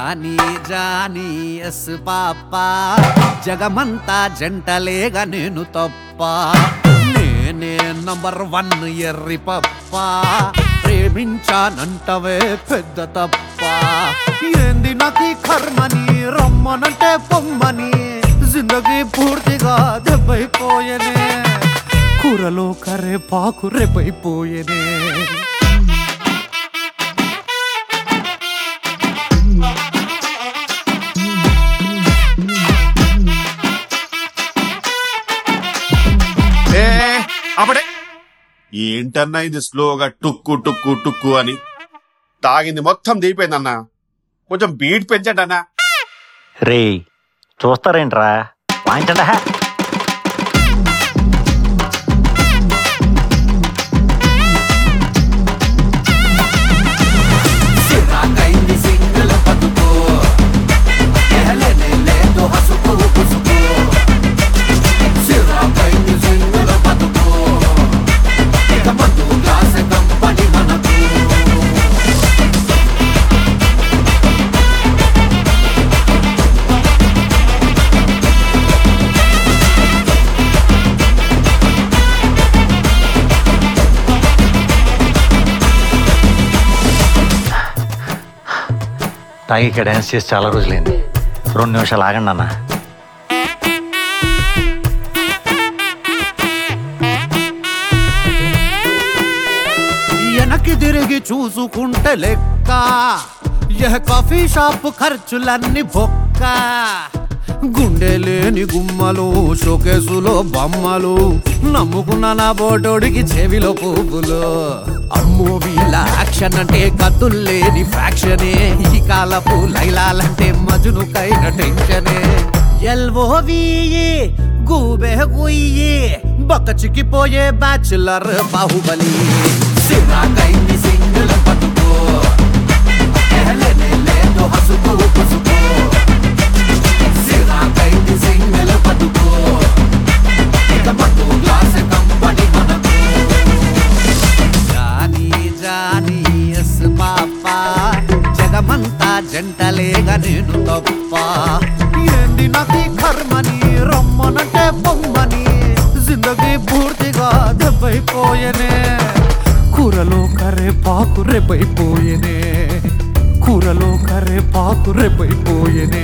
Johnny Johnny yes papa జగమంతా జంటలేగా నేను తప్ప నేనే నంబర్ వన్ ఎర్రి పప్ప ప్రేమించానంటవే పెద్ద తప్ప ఏంది నాకు ఈ కర్మని రమ్మనంటే పొమ్మని జిందగీ పూర్తిగా దెబ్బైపోయనే కూరలో కర్రే పాకు రేపైపోయనే ఏ అప్పుడే ఏంటన్నా ఇది స్లోగా టుక్కు టుక్కు టుక్కు అని తాగింది మొత్తం దిగిపోయిందన్నా కొంచెం బీట్ పెంచండి అన్నా రే చూస్తారేంట్రా వాయించండా సిరాకైంది సింగిల్ బతుకు ఎహలేనే లేదు హసుకు పుసుకు సిరాకైంది సింగిల్ బతుకు ఇక మందు గ్లాస్ కంపని మనకు తాగి ఇక్కడ డ్యాన్స్ చేసి చాలా రోజులైంది రెండు నిమిషాలు ఆగండి అన్న వెనక్కి తిరిగి చూసుకుంటే లెక్క యహ కాఫీ షాప్ ఖర్చులన్నీ బొక్క గుండె లేని గుమ్మలు షోకేసులో బొమ్మలు నమ్ముకున్న నా బోటోడికి చెవిలో పువ్వులు అమ్మో వీళ్ళ యాక్షన్ అంటే కత్తులు లేని ఫ్యాక్షనే ఈ కాలపు లైలాలంటే మజునుకైన టెన్షనే ఎల్ఓవియే గూబె గుయ్యి బక్క చిక్కిపోయే బ్యాచులర్ బాహుబలి సిరాకైంది సింగిల్ బతుకు ఎహలేనే లేదు హసుకు పుసుకు సిరాకైంది సింగిల్ బతుకు ఇక మత్తు గ్లాస్ కంపని మనకు జానీ జానీ ఎస్ పాప జగమంతా జంటలేగా నేను తప్ప ఏంది నాకు ఈ కర్మని రమ్మనంటే బొమ్మని జిందగీ పూర్తిగా దెబ్బైపోయనే కూరలో కర్రే పాకు రేపైపోయనే కూరలో కర్రే పాకు రేపైపోయనే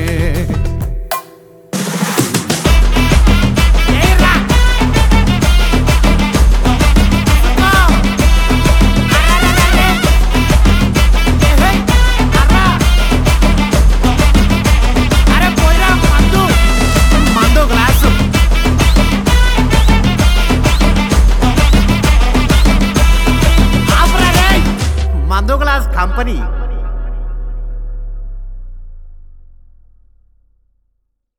మందు గ్లాసు మందు గ్లాస్ కంపెనీ